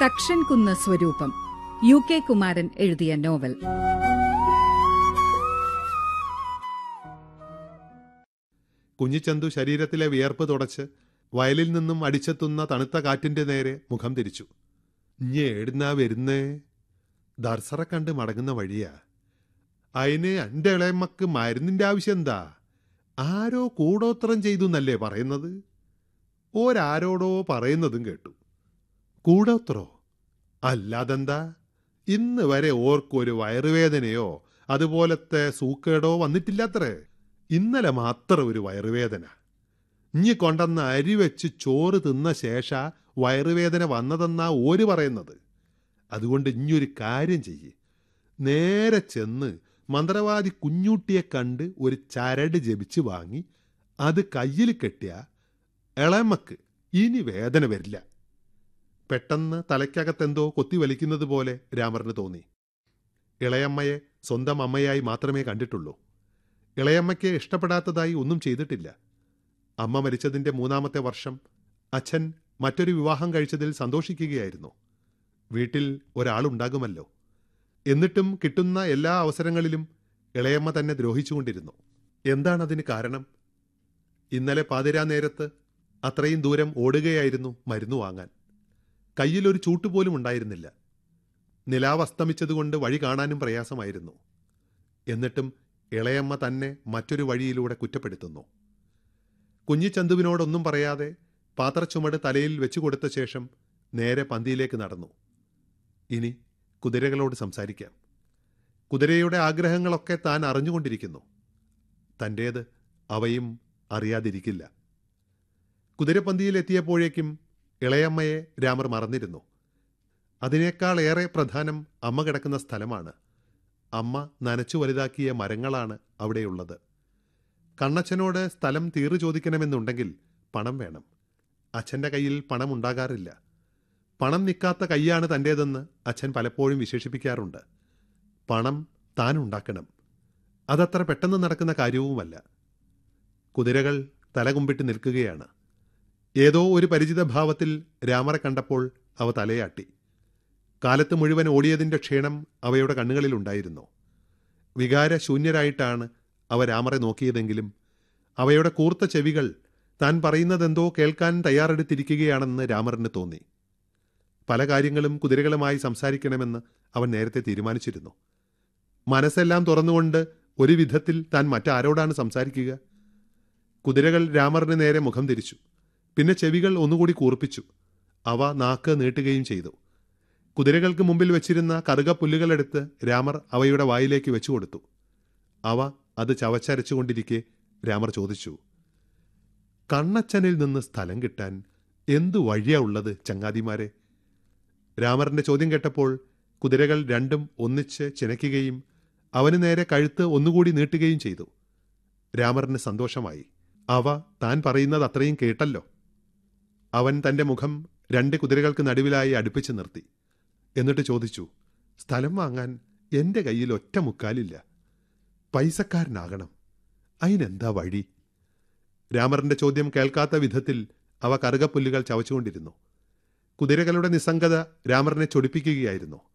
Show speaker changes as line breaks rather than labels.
തക്ഷൻ കുന്ന് സ്വരൂപം U K Kumaran എഴുതിയ നോവൽ
കുഞ്ഞിച്ചന്തു ശരീരത്തിലെ വിയർപ്പ് തുടച്ച് വയലിൽ നിന്നും അടിച്ചെത്തുന്ന തണുത്ത കാറ്റിന്റെ നേരെ മുഖം തിരിച്ചു ഇഞ്ഞ് ഏടുന്നാ വരുന്നേ ദർസറ കണ്ട് മടങ്ങുന്ന വഴിയാ അതിന് എൻ്റെ ഇളയമ്മക്ക് മരുന്നിന്റെ ആവശ്യം എന്താ ആരോ കൂടോത്രം ചെയ്തു എന്നല്ലേ പറയുന്നത് ഓരാരോടോ പറയുന്നതും കേട്ടു കൂടോത്രോ അല്ലാതെന്താ ഇന്ന് വരെ ഓർക്കൊരു വയറുവേദനയോ അതുപോലത്തെ സൂക്കേടോ വന്നിട്ടില്ലാത്രേ ഇന്നലെ മാത്രം ഒരു വയറുവേദന ഇഞ്ഞി കൊണ്ടെന്ന അരി വെച്ച് ചോറ് തിന്ന ശേഷ വയറുവേദന വന്നതെന്നാ ഓര് പറയുന്നത് അതുകൊണ്ട് ഇഞ്ഞൊരു കാര്യം ചെയ്യ് നേരെ ചെന്ന് മന്ത്രവാദി കുഞ്ഞൂട്ടിയെ കണ്ട് ഒരു ചരട് ജപിച്ച് വാങ്ങി അത് കയ്യിൽ കെട്ടിയ ഇളമക്ക് ഇനി വേദന വരില്ല പെട്ടെന്ന് തലയ്ക്കകത്തെന്തോ കൊത്തി വലിക്കുന്നത് പോലെ രാമറിന് തോന്നി ഇളയമ്മയെ സ്വന്തം അമ്മയായി മാത്രമേ കണ്ടിട്ടുള്ളൂ ഇളയമ്മയ്ക്ക് ഇഷ്ടപ്പെടാത്തതായി ഒന്നും ചെയ്തിട്ടില്ല അമ്മ മരിച്ചതിന്റെ മൂന്നാമത്തെ വർഷം അച്ഛൻ മറ്റൊരു വിവാഹം കഴിച്ചതിൽ സന്തോഷിക്കുകയായിരുന്നു വീട്ടിൽ ഒരാളുണ്ടാകുമല്ലോ എന്നിട്ടും കിട്ടുന്ന എല്ലാ അവസരങ്ങളിലും ഇളയമ്മ തന്നെ ദ്രോഹിച്ചുകൊണ്ടിരുന്നു എന്താണതിന് കാരണം ഇന്നലെ പാതിരാ നേരത്ത് അത്രയും ദൂരം ഓടുകയായിരുന്നു മരുന്ന് വാങ്ങാൻ കയ്യിലൊരു ചൂട്ടുപോലും ഉണ്ടായിരുന്നില്ല നിലാവ് അസ്തമിച്ചതുകൊണ്ട് വഴി കാണാനും പ്രയാസമായിരുന്നു എന്നിട്ടും ഇളയമ്മ തന്നെ മറ്റൊരു വഴിയിലൂടെ കുറ്റപ്പെടുത്തുന്നു കുഞ്ഞിച്ചന്തുവിനോടൊന്നും പറയാതെ പാത്രച്ചുമട് തലയിൽ വെച്ചു കൊടുത്ത ശേഷം നേരെ പന്തിയിലേക്ക് നടന്നു ഇനി കുതിരകളോട് സംസാരിക്കാം കുതിരയുടെ ആഗ്രഹങ്ങളൊക്കെ താൻ അറിഞ്ഞുകൊണ്ടിരിക്കുന്നു തൻ്റേത് അവയും അറിയാതിരിക്കില്ല കുതിരപ്പന്തിയിലെത്തിയപ്പോഴേക്കും ഇളയമ്മയെ രാമർ മറന്നിരുന്നു അതിനേക്കാൾ ഏറെ പ്രധാനം അമ്മ കിടക്കുന്ന സ്ഥലമാണ് അമ്മ നനച്ചു വലുതാക്കിയ മരങ്ങളാണ് അവിടെയുള്ളത് കണ്ണച്ചനോട് സ്ഥലം തീറു ചോദിക്കണമെന്നുണ്ടെങ്കിൽ പണം വേണം അച്ഛൻ്റെ കയ്യിൽ പണം ഉണ്ടാകാറില്ല പണം നിൽക്കാത്ത കൈയാണ് തൻ്റേതെന്ന് അച്ഛൻ പലപ്പോഴും വിശേഷിപ്പിക്കാറുണ്ട് പണം താൻ ഉണ്ടാക്കണം അതത്ര പെട്ടെന്ന് നടക്കുന്ന കാര്യവുമല്ല കുതിരകൾ തലകുമ്പിട്ട് നിൽക്കുകയാണ് ഏതോ ഒരു പരിചിത ഭാവത്തിൽ രാമറെ കണ്ടപ്പോൾ അവ തലയാട്ടി കാലത്ത് മുഴുവൻ ഓടിയതിൻ്റെ ക്ഷീണം അവയുടെ കണ്ണുകളിലുണ്ടായിരുന്നു വികാരശൂന്യരായിട്ടാണ് അവ രാമറെ നോക്കിയതെങ്കിലും അവയുടെ കൂർത്ത ചെവികൾ താൻ പറയുന്നതെന്തോ കേൾക്കാൻ തയ്യാറെടുത്തിരിക്കുകയാണെന്ന് രാമറിന് തോന്നി പല കാര്യങ്ങളും കുതിരകളുമായി സംസാരിക്കണമെന്ന് അവൻ നേരത്തെ തീരുമാനിച്ചിരുന്നു മനസ്സെല്ലാം തുറന്നുകൊണ്ട് ഒരു വിധത്തിൽ താൻ മറ്റാരോടാണ് സംസാരിക്കുക കുതിരകൾ രാമറിന് നേരെ മുഖം തിരിച്ചു പിന്നെ ചെവികൾ ഒന്നുകൂടി കൂർപ്പിച്ചു അവ നാക്ക് നീട്ടുകയും ചെയ്തു കുതിരകൾക്ക് മുമ്പിൽ വെച്ചിരുന്ന കറുകപ്പുല്ലുകളെടുത്ത് രാമർ അവയുടെ വായിലേക്ക് വെച്ചു കൊടുത്തു അവ അത് ചവച്ചരച്ചുകൊണ്ടിരിക്കെ രാമർ ചോദിച്ചു കണ്ണച്ചനിൽ നിന്ന് സ്ഥലം കിട്ടാൻ എന്തു വഴിയാ ഉള്ളത് ചങ്ങാതിമാരെ രാമറിന്റെ ചോദ്യം കേട്ടപ്പോൾ കുതിരകൾ രണ്ടും ഒന്നിച്ച് ചിനയ്ക്കുകയും അവന് നേരെ കഴുത്ത് ഒന്നുകൂടി നീട്ടുകയും ചെയ്തു രാമറിന് സന്തോഷമായി അവ താൻ പറയുന്നത് അത്രയും കേട്ടല്ലോ അവൻ തന്റെ മുഖം രണ്ട് കുതിരകൾക്ക് നടുവിലായി അടുപ്പിച്ച് നിർത്തി എന്നിട്ട് ചോദിച്ചു സ്ഥലം വാങ്ങാൻ എന്റെ കയ്യിൽ ഒറ്റ മുക്കാലില്ല പൈസക്കാരനാകണം അതിനെന്താ വഴി രാമറിന്റെ ചോദ്യം കേൾക്കാത്ത വിധത്തിൽ അവ കറുകപ്പുല്ലുകൾ ചവച്ചുകൊണ്ടിരുന്നു കുതിരകളുടെ നിസ്സംഗത രാമറിനെ ചൊടിപ്പിക്കുകയായിരുന്നു